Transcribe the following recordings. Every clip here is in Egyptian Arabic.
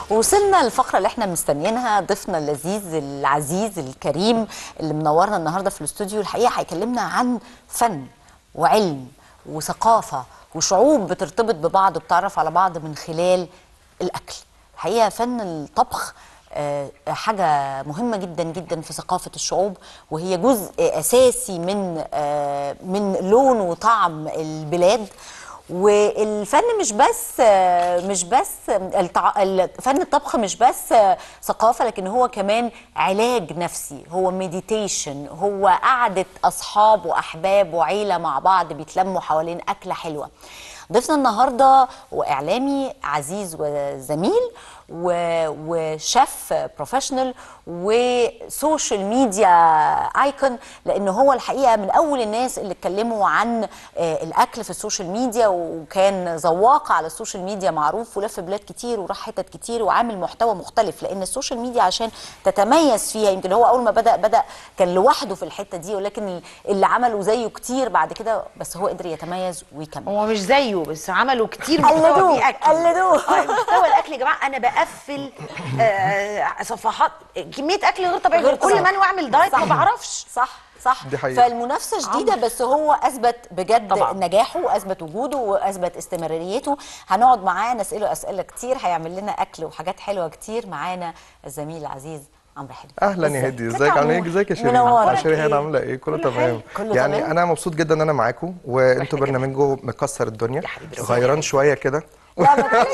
وصلنا للفقرة اللي احنا مستنيينها ضيفنا اللذيذ العزيز الكريم اللي منورنا النهارده في الاستوديو الحقيقة هيكلمنا عن فن وعلم وثقافة وشعوب بترتبط ببعض وبتعرف على بعض من خلال الأكل الحقيقة فن الطبخ آه، حاجة مهمة جدا جدا في ثقافة الشعوب وهي جزء أساسي من آه، من لون وطعم البلاد والفن مش بس آه، مش بس التع... ال- فن الطبخ مش بس آه، ثقافة لكن هو كمان علاج نفسي هو مديتيشن هو قعدة أصحاب وأحباب وعيلة مع بعض بيتلموا حوالين أكلة حلوة ضيفنا النهارده هو اعلامي عزيز وزميل و- وشيف بروفيشنال وسوشيال ميديا ايكون لان هو الحقيقه من اول الناس اللي اتكلموا عن آه، الاكل في السوشيال ميديا وكان ذواق على السوشيال ميديا معروف ولف بلاد كتير وراح حتت كتير وعامل محتوى مختلف لان السوشيال ميديا عشان تتميز فيها يمكن هو اول ما بدا بدا كان لوحده في الحته دي ولكن اللي عملوا زيه كتير بعد كده بس هو قدر يتميز ويكمل هو مش زيه بس عملوا كتير محتوى قلدوه، فيه اكل قلدوه. آه، محتوى الاكل يا جماعه انا بقفل آه، صفحات كميه اكل غير طبيعيه غير كل طبيعي. ما انا اعمل دايت ما صح. بعرفش صح صح دي حقيقة. فالمنافسه شديده بس هو اثبت بجد طبعاً. نجاحه واثبت وجوده واثبت استمراريته هنقعد معاه نساله اسئله كتير هيعمل لنا اكل وحاجات حلوه كتير معانا الزميل العزيز عمرو حلمي اهلا يا ازيك؟ هدي ازيك عامله ايه ازيك يا شيرين منورة. يا شيرين إيه؟ عامله ايه كله كله تمام حلو. كله يعني تمام. انا مبسوط جدا ان انا معاكم وانتوا برنامجكم مكسر الدنيا يا حبيبي، غيران شويه كده لا ما تقولش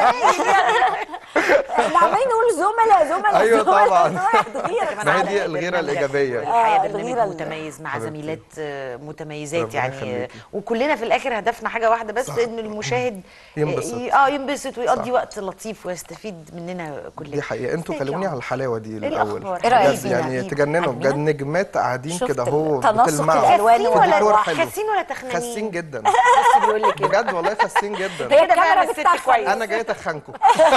احنا عمالين نقول زملاء زملاء أيوة زملاء طبعاً. واحد غيرة ما هي دي الغيرة الإيجابية. الحقيقه آه، برنامج الغيرة ال- متميز مع حبيبتي. زميلات آه، متميزات ربنا يعني يخليكي. وكلنا في الاخر هدفنا حاجه واحده بس ان المشاهد ينبسط. ي- اه ينبسط ويقضي صح. وقت لطيف ويستفيد مننا كلنا دي حقيقه انتوا ازيك يا كلموني عمر؟ على الحلاوه دي إيه الاول الأخبار؟ إيه رأيك بجد فينا؟ يعني عجيب. تجننوا بجد عجبنا؟ نجمات قاعدين شفت كده اهو التناسق بتلمعوا الألوان خاسين ولا الديكور ولا حلو. خاسين ولا تخنانين خاسين جدا بس بيقول لك كده بجد والله خاسين جدا هي كده الكاميرا بقى الست بتتخن. كويس انا جاي اتخنكم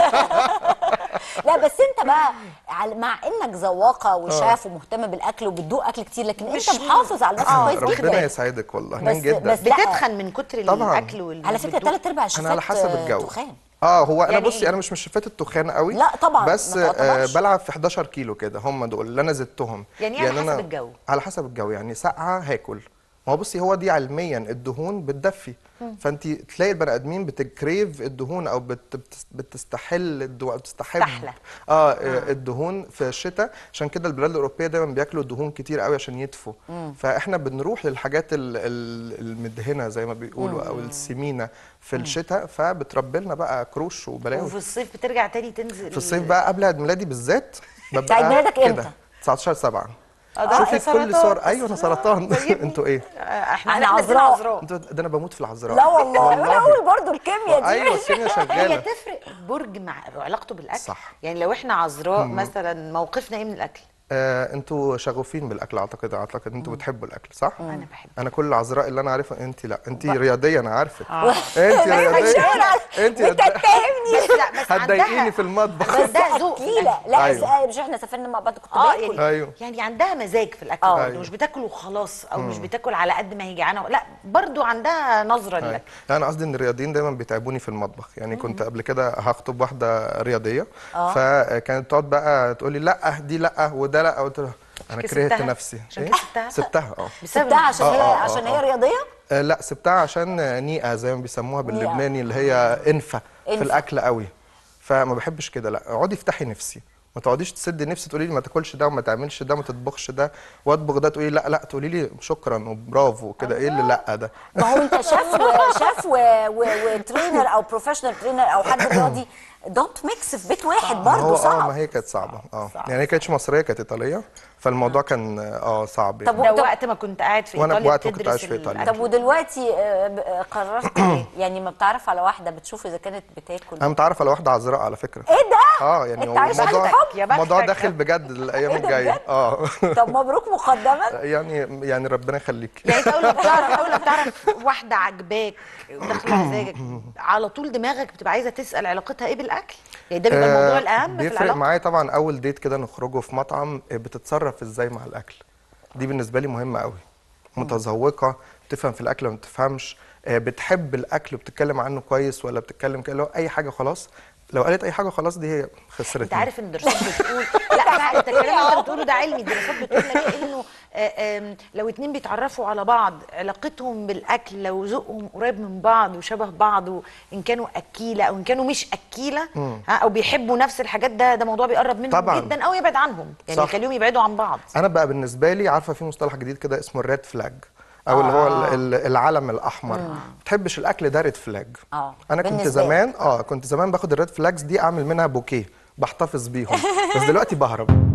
لا بس انت بقى على- مع انك ذواقه وشاف ومهتم بالاكل وبتدوق اكل كتير لكن انت مش- محافظ على نفسك آه، كويس ربنا جدا يسعدك والله بس- هنان جدا بس لا. بتتخن من كتر طبعاً. الاكل وال على فكره بتدوق. ثلاث ارباع الشيفات انا على حسب آه، الجو تخان اه هو انا يعني بصي إيه؟ انا مش من شفات التخان قوي لا طبعاً، بس ما آه تعتبرش. بلعب في 11 كيلو كده هم دول اللي انا زدتهم يعني إيه على حسب أنا الجو؟ على حسب الجو يعني ساقعه هاكل ما هو بصي هو دي علميا الدهون بتدفي فانت تلاقي البني ادمين بتكريف الدهون او بت بتس- بتستحل الدو... بتستحب تستحلى. اه, آه. الدهون في الشتاء عشان كده البلاد الاوروبيه دايما بياكلوا دهون كتير قوي عشان يدفوا فاحنا بنروح للحاجات ال- ال- المدهنه زي ما بيقولوا او السمينه في الشتاء فبتربي لنا بقى كروش وبلاوي وفي الصيف بترجع تاني تنزل في الصيف بقى قبل عيد ميلادي بالذات ببقى عيد ميلادك كده، إمتى؟ 19 7 آه، ده شوفي أنت كل سرطان. صور ايوه انا سرطان طيبني. انتوا ايه؟ آه، احنا إحنا احنا عذراء. عذراء انتوا ده انا بموت في العذراء لا والله انا اقول برضو الكيمياء دي ايوه الكيمياء هي شغاله تفرق برج مع علاقته بالاكل صح. يعني لو احنا عذراء مثلا موقفنا ايه من الاكل آه، انتوا شغوفين بالاكل اعتقد اعتقد انتوا بتحبوا الاكل صح؟ انا بحب انا كل العذراء اللي انا عارفها انت لا انت رياضيه انا عارفك آه. انت رياضيه انت انت تتهمني بس لا بس هتضايقيني عندها في المطبخ بس عندها ذوق في اكيله الأكل. لا أيوة. أيوة. مش احنا سافرنا مع بعض كنت اه باكل يعني أيوه. يعني عندها مزاج في الاكل آه. برضه أيوه. مش بتاكل وخلاص او مش بتاكل على قد ما هي جعانه لا برضه عندها نظره أيوة. للاكل لا انا قصدي ان الرياضيين دايما بيتعبوني في المطبخ يعني كنت قبل كده هخطب واحده رياضيه فكانت تقعد بقى تقول لي لا دي لا وده لا قلت لها انا كرهت سبتها؟ نفسي عشان إيه؟ كده سبتها؟ سبتها اه بسبب سبتها عشان آه، هي آه، آه، عشان هي آه. رياضيه آه، لا سبتها عشان نيئه زي ما بيسموها نيئة. باللبناني اللي هي انفه في إنفة. الاكل قوي فما بحبش كده لا اقعدي افتحي نفسي ما تقعديش تسدي نفسي تقولي لي ما تاكلش ده وما تعملش ده وما تطبخش ده واطبخ ده تقولي لا لا تقولي لي شكرا وبرافو كده ايه اللي لا ده ما هو انت شاف وشاف و- و- وترينر او بروفيشنال ترينر او حد رياضي دونت ميكس في بيت واحد ما هو برضه اه صعب ما هي كانت صعبه اه يعني هي كانتش مصريه كانت ايطاليه فالموضوع كان اه صعب طب يعني. ده وقت ما كنت قاعد في وأنا ايطاليا وقت ما كنت بتدرس عايش في إيطاليا. الأكل. طب ودلوقتي آه، ب- آه، قررت ايه؟ يعني ما بتعرف على واحده بتشوف اذا كانت بتاكل انا متعرف على واحده عذراء على فكره ايه ده؟ اه يعني انت عايش الموضوع حالة حب؟ يا الموضوع بختك. داخل بجد الايام إيه ده الجايه بجد؟ اه طب مبروك مقدما يعني يعني ربنا يخليك يعني انت اول ما بتعرف اول ما بتعرف واحده عجباك وداخله مزاجك على طول دماغك بتبقى عايزه تسال علاقتها ايه بالاكل يعني ده بيبقى الموضوع آه، الاهم في بيفرق العلاقه معايا طبعا اول ديت كده نخرجه في مطعم آه، بتتصرف ازاي مع الاكل دي بالنسبه لي مهمه قوي متذوقه بتفهم في الاكل ولا ما بتفهمش آه، بتحب الاكل وبتتكلم عنه كويس ولا بتتكلم كده اللي هو اي حاجه خلاص لو قالت اي حاجه خلاص دي هي خسرت انت عارف ان الدراسات بتقول لا لا انت الكلام اللي انت بتقوله ده علمي الدراسات بتقول لك انه آه، آم، لو اتنين بيتعرفوا على بعض علاقتهم بالاكل لو ذوقهم قريب من بعض وشبه بعض وان كانوا اكيله او ان كانوا مش اكيله ها او بيحبوا نفس الحاجات ده ده موضوع بيقرب منهم طبعاً. جدا او يبعد عنهم يعني صح. يخليهم يبعدوا عن بعض انا بقى بالنسبه لي عارفه في مصطلح جديد كده اسمه الريد فلاج او اللي هو ال- ال- العلم الاحمر ما بتحبش الاكل ده ريد فلاج آه. انا كنت بالنسبة لك. زمان اه كنت زمان باخد الريد فلاجز دي اعمل منها بوكيه بحتفظ بيهم بس دلوقتي بهرب